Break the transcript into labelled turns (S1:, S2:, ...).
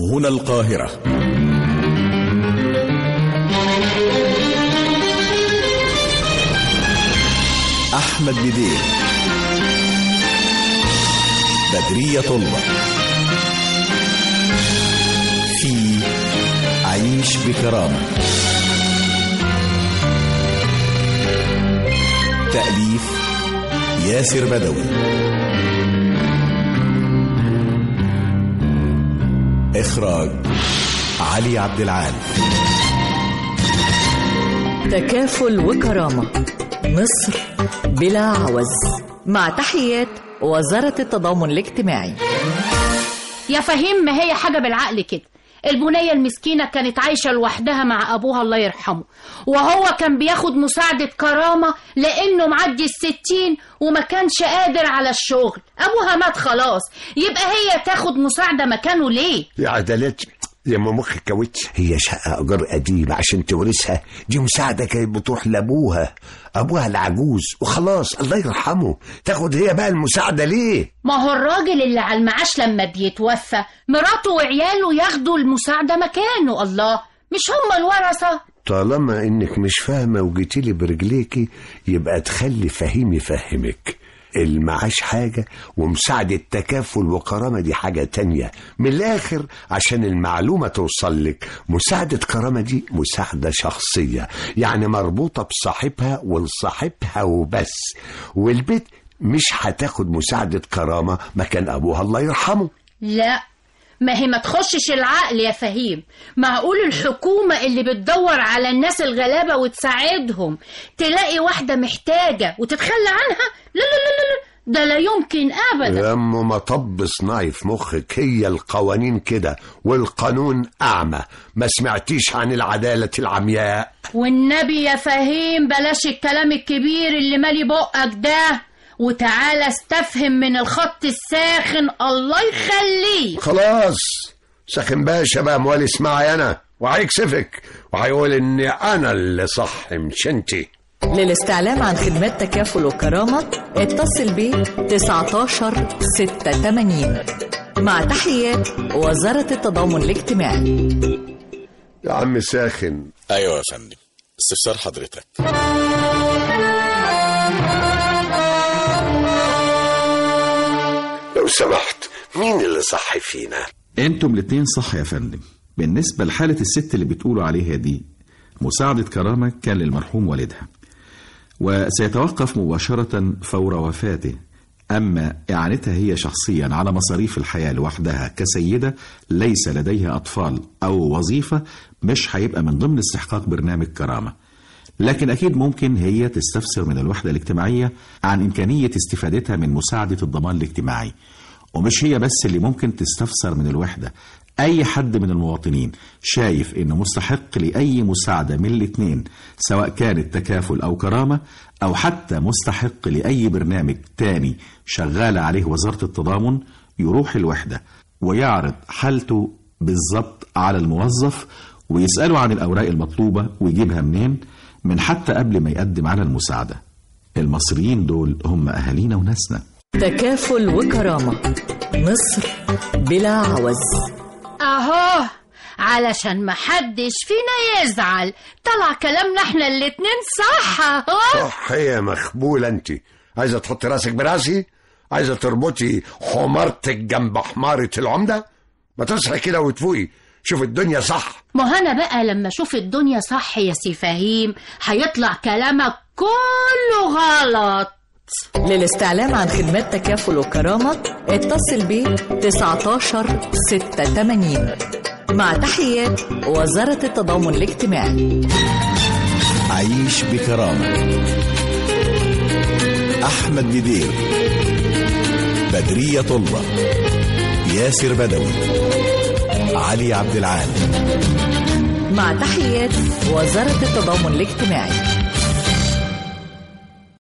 S1: هنا القاهرة أحمد بدير بدرية طلبة في عيش بكرامة تأليف ياسر بدوي إخراج علي عبد العال
S2: تكافل وكرامة مصر بلا عوز مع تحيات وزارة التضامن الاجتماعي
S3: يا فهيم ما هي حاجة بالعقل كده البنية المسكينة كانت عايشة لوحدها مع أبوها الله يرحمه وهو كان بياخد مساعدة كرامة لأنه معدي الستين وما كانش قادر على الشغل أبوها مات خلاص يبقى هي تاخد مساعدة مكانه ليه
S4: يا عدلات يا ما مخك كاوتش هي شقة أجار قديمة عشان تورثها دي مساعدة كانت بتروح لأبوها أبوها العجوز وخلاص الله يرحمه تاخد هي بقى المساعدة ليه؟
S3: ما هو الراجل اللي على المعاش لما بيتوفى مراته وعياله ياخدوا المساعدة مكانه الله مش هم الورثة
S4: طالما إنك مش فاهمة وجيتيلي برجليكي يبقى تخلي فهيم يفهمك المعاش حاجة ومساعدة تكافل وكرامة دي حاجة تانية من الآخر عشان المعلومة توصل لك مساعدة كرامة دي مساعدة شخصية يعني مربوطة بصاحبها ولصاحبها وبس والبيت مش هتاخد مساعدة كرامة مكان أبوها الله يرحمه
S3: لا ما هي ما تخشش العقل يا فهيم معقول الحكومة اللي بتدور على الناس الغلابة وتساعدهم تلاقي واحدة محتاجة وتتخلى عنها لا لا لا لا ده لا يمكن أبدا
S4: يا أم مطب صناعي في مخك هي القوانين كده والقانون أعمى ما سمعتيش عن العدالة العمياء
S3: والنبي يا فهيم بلاش الكلام الكبير اللي مالي بقك ده وتعالى استفهم من الخط الساخن الله يخليك
S4: خلاص ساخن باشا بقى موالي اسمعي أنا وهيكسفك وهيقول إني أنا اللي صح مش انتي
S2: للاستعلام عن خدمات تكافل وكرامة اتصل ب 19 86 مع تحيات وزارة التضامن الاجتماعي
S4: يا عم ساخن
S1: أيوة يا فندم استفسار حضرتك
S4: لو سمحت مين اللي صح فينا
S5: انتم الاتنين صح يا فندم بالنسبة لحالة الست اللي بتقولوا عليها دي مساعدة كرامة كان للمرحوم والدها وسيتوقف مباشرة فور وفاته أما إعانتها هي شخصيا على مصاريف الحياة لوحدها كسيدة ليس لديها أطفال أو وظيفة مش هيبقى من ضمن استحقاق برنامج كرامة لكن أكيد ممكن هي تستفسر من الوحدة الاجتماعية عن إمكانية استفادتها من مساعدة الضمان الاجتماعي ومش هي بس اللي ممكن تستفسر من الوحدة أي حد من المواطنين شايف إنه مستحق لأي مساعدة من الاتنين سواء كانت تكافل أو كرامة أو حتى مستحق لأي برنامج تاني شغالة عليه وزارة التضامن يروح الوحدة ويعرض حالته بالظبط على الموظف ويسأله عن الأوراق المطلوبة ويجيبها منين من حتى قبل ما يقدم على المساعدة المصريين دول هم أهالينا وناسنا
S2: تكافل وكرامة مصر بلا عوز
S3: اهو علشان محدش فينا يزعل طلع كلامنا احنا الاتنين صح اهو
S4: صح يا مخبولة انت عايزة تحطي راسك براسي عايزة تربطي حمارتك جنب حمارة العمدة ما تصحي كده وتفوقي شوف الدنيا صح
S3: ما هو انا بقى لما اشوف الدنيا صح يا سي فهيم هيطلع كلامك كله غلط
S2: للاستعلام عن خدمات تكافل وكرامة اتصل ب 19 86 مع تحيات وزارة التضامن الاجتماعي
S1: عيش بكرامة أحمد بدير بدرية طلبة ياسر بدوي علي عبد العال
S2: مع تحيات وزارة التضامن الاجتماعي